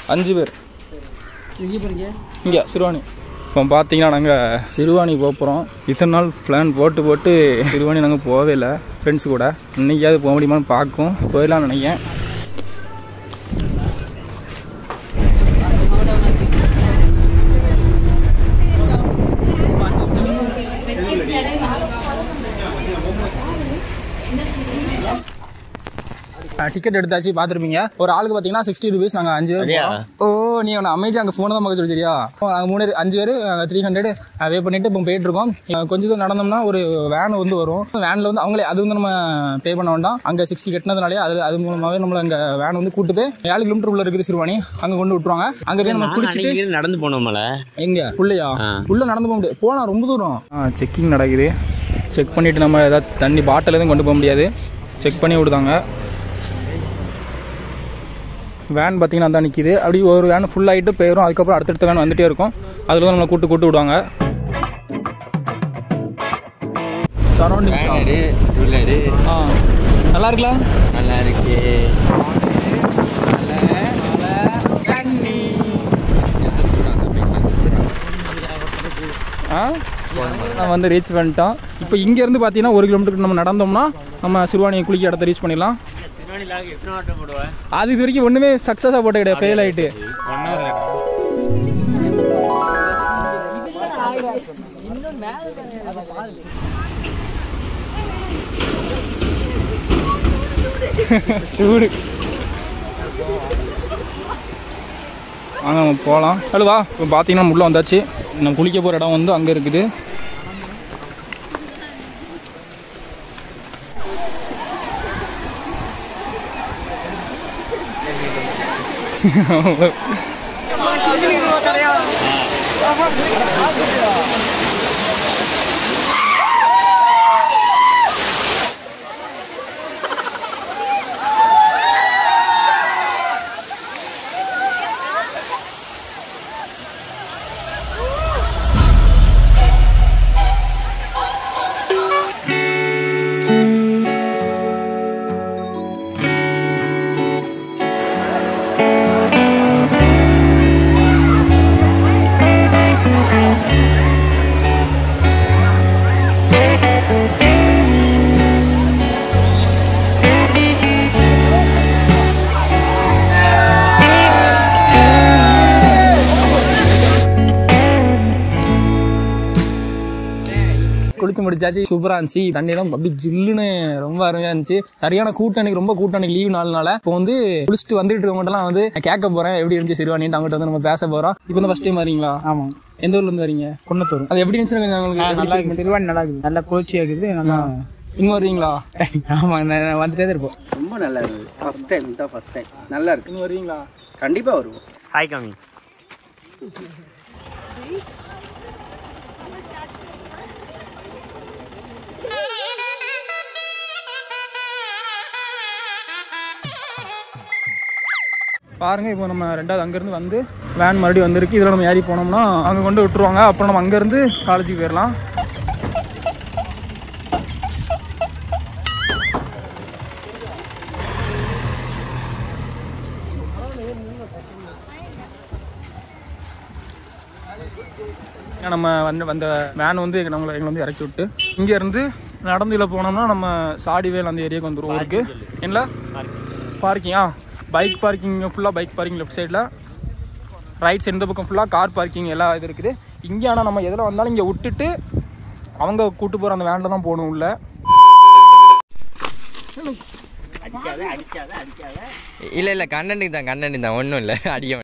அஞ்சு பேர் எங்கே போகிறீங்க இங்கே சிறுவாணி இப்போ பார்த்தீங்கன்னா நாங்கள் சிறுவாணி போக போகிறோம் இத்தனை நாள் பிளான் போட்டு போட்டு சிறுவாணி நாங்கள் போகவே இல்லை ஃப்ரெண்ட்ஸ் கூட இன்னைக்காவது போக முடியுமான்னு பார்க்கும் போயிடலாம்னு நினைக்கிறேன் டிக்கெட் எடுத்தாச்சு பார்த்துருப்பீங்க ஒரு ஆளுக்கு பார்த்தீங்கன்னா சிக்ஸ்டி ருபீஸ் நாங்கள் அஞ்சு பேர் போறோம். ஓ நீ அவனை அமைதி அங்கே ஃபோனை தான் பார்க்க சொல்லி சரியா நாங்கள் மூணு பேர், அஞ்சு பேர் த்ரீ ஹண்ட்ரட் வே பண்ணிட்டு இப்போ போயிட்டு இருக்கோம் அஹ் கொஞ்சம் தூரம் நடந்தோம்னா ஒரு வேன் வந்து வரும் வேனில் வந்து அவங்களே அது வந்து நம்ம பே பண்ண வேண்டாம் அங்கே சிக்ஸ்டி கட்டினதுனாலே அது அது மூலமாகவே நம்மள அங்கே வேன் வந்து கூட்டு போய் ஏழு கிலோமீட்டர் உள்ள இருக்குது சிறுவாணி அங்கே கொண்டு விட்டுருவாங்க அங்கே போய் நம்ம குளிச்சுட்டு அன்னைக்கு நடந்து போனோம்ல எங்க உள்ளையா ஆ. உள்ள நடந்து போக முடியாது போனா ரொம்ப தூரம் செக்கிங் நடக்குது செக் பண்ணிட்டு நம்ம ஏதாவது தண்ணி பாட்டில் எதுவும் கொண்டு போக முடியாது செக் பண்ணி விடுதாங்க வேன் பார்த்தீங்கன்னா தான் நிற்கிது அப்படி ஒரு வேன் ஃபுல் ஆகிட்டு போயிடும் அதுக்கப்புறம் அடுத்தடுத்த வேன் வந்துட்டே இருக்கும் அதில் வந்து நம்மளை கூட்டு கூட்டு விடுவாங்க சரௌண்டிங் எடு எடு ஆ நல்லா இருக்கலாம் நல்லா இருக்கு ஆ நான் வந்து ரீச் பண்ணிட்டோம் இப்போ இங்கேருந்து பார்த்தீங்கன்னா ஒரு கிலோமீட்டருக்கு நம்ம நடந்தோம்னா நம்ம சிறுவாணி குளிக்க இடத்த ரீச் பண்ணிடலாம் அது இது வரைக்கும் ஒன்றுமே சக்ஸஸாக போட்ட கிடையாது ஃபெயில் ஆகிட்டு சூடு வாங்க நம்ம போகலாம் ஹலோ வா இப்போ பார்த்தீங்கன்னா உள்ளே வந்தாச்சு நம்ம குளிக்க போகிற இடம் வந்து அங்கே இருக்குது குளிச்சு முடிச்சாச்சு சூப்பராக இருந்துச்சு தண்ணியெல்லாம் அப்படி ஜில்லுன்னு ரொம்ப அருமையாக இருந்துச்சு சரியான கூட்டம் எனக்கு ரொம்ப கூட்டம் எனக்கு லீவ் நாள்னால இப்போ வந்து குளிச்சுட்டு வந்துட்டு இருக்கவங்கட்டெல்லாம் வந்து நான் கேட்க போகிறேன் எப்படி இருந்துச்சு சிறுவாணிட்டு அவங்ககிட்ட வந்து நம்ம பேச போகிறோம் இப்போ வந்து ஃபஸ்ட் டைம் வரீங்களா ஆமாம் எந்த ஊர்ல இருந்து வரீங்க குன்னத்தூர் அது எப்படி இருந்துச்சு கொஞ்சம் உங்களுக்கு நல்லா எப்படி இருக்குது சிறுவாணி நல்லா இருக்குது நல்லா குளிர்ச்சியாக இருக்குது நல்லா இங்கே வருவீங்களா ஆமாம் நான் வந்துட்டே தான் இருப்போம் ரொம்ப நல்லா இருந்தது ஃபர்ஸ்ட் டைம் தான் ஃபர்ஸ்ட் டைம் நல்லா இருக்கு இங்கே வருவீங்களா கண்டிப்பா வருவோம் ஹாய் காமி பாருங்க இப்போ நம்ம ரெண்டாவது அங்கேருந்து வந்து வேன் மறுபடியும் வந்திருக்கு இதில் நம்ம ஏறி போனோம்னா அங்கே கொண்டு விட்டுருவாங்க அப்புறம் நம்ம அங்கேருந்து காலேஜுக்கு போயிடலாம் ஏன்னா நம்ம வந்து வந்த வேன் வந்து நம்மளை எங்களை வந்து இறக்கி விட்டு இங்கேருந்து நடந்து இதில் போனோம்னா நம்ம சாடிவேல் அந்த ஏரியாவுக்கு வந்துடும் ஊருக்கு என்ன பார்க்கிங்கா பைக் பார்க்கிங் ஃபுல்லாக பைக் பார்க்கிங் லெஃப்ட் சைடில் ரைட் சைடு இந்த பக்கம் ஃபுல்லாக கார் பார்க்கிங் எல்லா இது இருக்குது இங்கே ஆனால் நம்ம எதில் வந்தாலும் இங்கே விட்டுட்டு அவங்க கூட்டு போகிற அந்த வேனில் தான் போகணும் உள்ள இல்லை இல்லை கண்ணனுக்கு தான் கண்ணனுக்கு தான் ஒன்றும் இல்லை அடிக்க